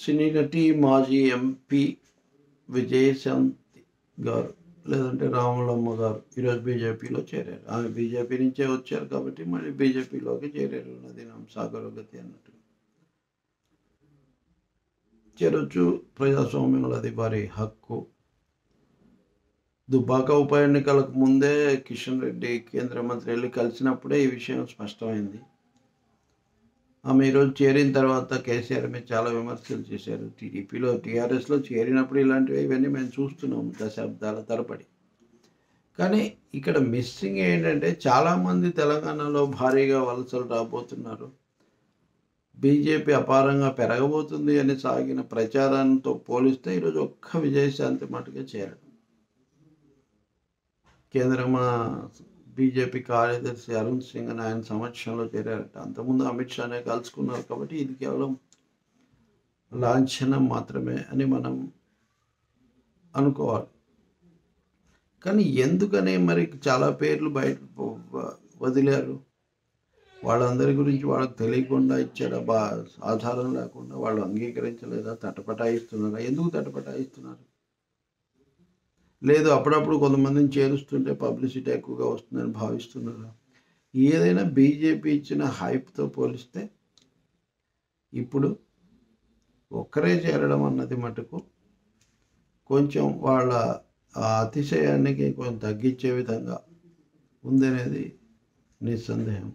సినీ నటి మాజీ ఎంపీ విజయశాంతి గారు లేదంటే రాములమ్మ గారు ఈరోజు బీజేపీలో చేరారు ఆమె బీజేపీ నుంచే వచ్చారు కాబట్టి మళ్ళీ బీజేపీలోకి చేరారు నది సాగరోగతి అన్నట్టు చేరొచ్చు ప్రజాస్వామ్యంలో అది వారి హక్కు దుబ్బాక ఉప ఎన్నికలకు ముందే కిషన్ రెడ్డి కేంద్ర మంత్రి వెళ్ళి కలిసినప్పుడే ఈ విషయం స్పష్టమైంది ఆమె ఈరోజు చేరిన తర్వాత కేసీఆర్ మీద చాలా విమర్శలు చేశారు టీడీపీలో టీఆర్ఎస్లో చేరినప్పుడు ఇలాంటివి ఇవన్నీ మేము చూస్తున్నాం దశాబ్దాల తరబడి కానీ ఇక్కడ మిస్సింగ్ ఏంటంటే చాలామంది తెలంగాణలో భారీగా వలసలు రాబోతున్నారు బీజేపీ అపారంగా పెరగబోతుంది అని సాగిన ప్రచారంతో పోలిస్తే ఈరోజు ఒక్క విజయశాంతి మటుగా చేరడం కేంద్ర మా బీజేపీ కార్యదర్శి అరుణ్ సింగ్ అని ఆయన సమక్షంలో చేరారట అంతకుముందు అమిత్ షానే కలుసుకున్నారు కాబట్టి ఇది కేవలం లాంఛనం మాత్రమే అని మనం అనుకోవాలి కానీ ఎందుకని మరి చాలా పేర్లు బయట వదిలారు వాళ్ళందరి గురించి వాళ్ళకి తెలియకుండా ఇచ్చారా బా ఆధారం లేకుండా వాళ్ళు అంగీకరించలేదా తటపటాయిస్తున్నారా ఎందుకు తటపటాయిస్తున్నారు లేదు అప్పుడప్పుడు కొంతమందిని చేరుస్తుంటే పబ్లిసిటీ ఎక్కువగా వస్తుందని భావిస్తున్నారా ఏదైనా బీజేపీ ఇచ్చిన హైప్తో పోలిస్తే ఇప్పుడు ఒక్కరే చేరడం అన్నది మటుకు కొంచెం వాళ్ళ ఆ అతిశయానికి కొంచెం తగ్గించే విధంగా ఉందనేది నిస్సందేహం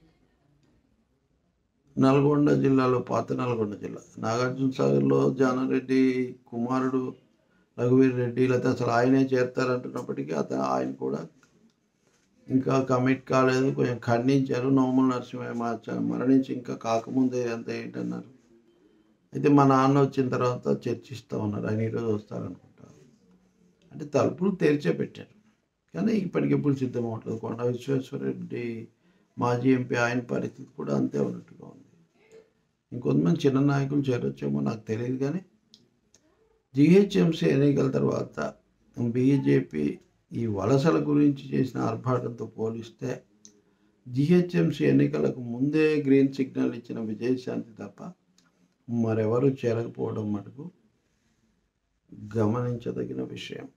నల్గొండ జిల్లాలో పాత నల్గొండ జిల్లా నాగార్జున సాగర్లో జానారెడ్డి కుమారుడు రఘువీర్ రెడ్డి లేకపోతే అసలు ఆయనే చేస్తారంటున్నప్పటికీ అతను ఆయన కూడా ఇంకా కమిట్ కాలేదు కొంచెం ఖండించారు నోముల నరసింహ మరణించి ఇంకా కాకముందే అంత ఏంటన్నారు అయితే మా నాన్న వచ్చిన తర్వాత చర్చిస్తూ ఉన్నారు ఆయన ఈరోజు వస్తారనుకుంటారు అంటే తలుపులు తెరిచే పెట్టారు కానీ ఇప్పటికిప్పుడు సిద్ధం అవ్వట్లేదు కొండ విశ్వేశ్వరరెడ్డి మాజీ ఎంపీ ఆయన పరిస్థితి కూడా అంతే ఉన్నట్టుగా ఉంది ఇంకొంతమంది చిన్న నాయకులు చేరొచ్చేమో నాకు తెలియదు కానీ జిహెచ్ఎంసీ ఎన్నికల తర్వాత బీజేపీ ఈ వలసల గురించి చేసిన ఆర్భాటంతో పోలిస్తే జిహెచ్ఎంసీ ఎన్నికలకు ముందే గ్రీన్ సిగ్నల్ ఇచ్చిన విజయశాంతి తప్ప మరెవరు చేరకపోవడం మటుకు గమనించదగిన విషయం